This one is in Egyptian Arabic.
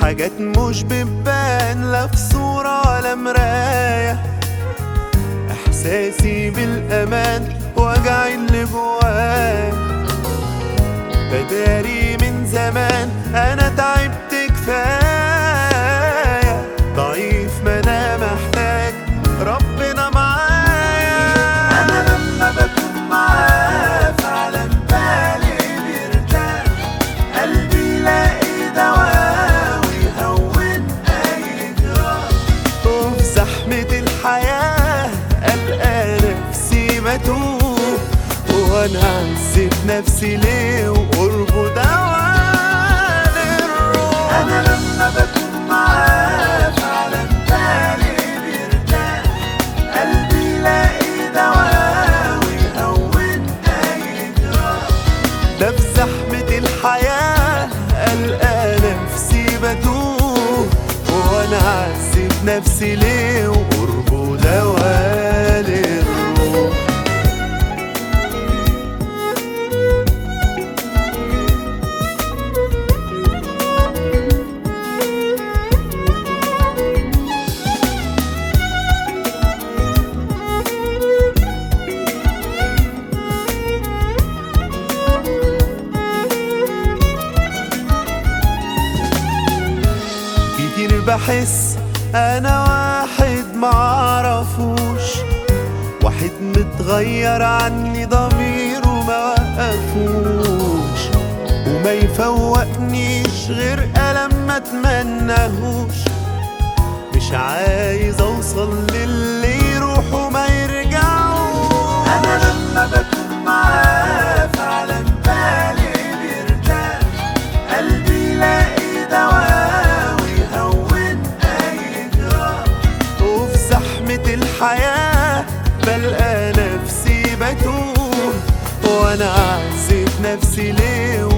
حاجات مش بتبان لا في صورة ولا مراية إحساسي بالأمان وجعي اللي جوايا بداري من زمان أنا تعبت كفاية ضعيف ما أنا محتاج ربنا معايا أنا لما بكون معاه فعلا بالي بيرتاح قلبي يلاقي دواء ويهون أي جراح وفي زحمة الحياة ألقى نفسي متوه وأنا عزت نفسي ليه وقربه دواء للروح أنا لما بكون معاه فعلا بالي بيرتاح قلبي يلاقي دواء ويهون أي جراح ده في زحمة الحياة ألقى نفسي بتوه وأنا عزت نفسي ليه وقربه دواء للروح كتير بحس انا واحد معرفوش واحد متغير عني ضميره ما وقفوش وما يفوقنيش غير ألم ما اتمنهوش مش عايز اوصل للي يروح وما يرجعوش انا لما بكون معاه فعلا بالي بيرتاح قلبي يلاقي دواء ويهون اي جراح وفي زحمة الحياة بلقى نفسي بتوه وانا عزت نفسي ليه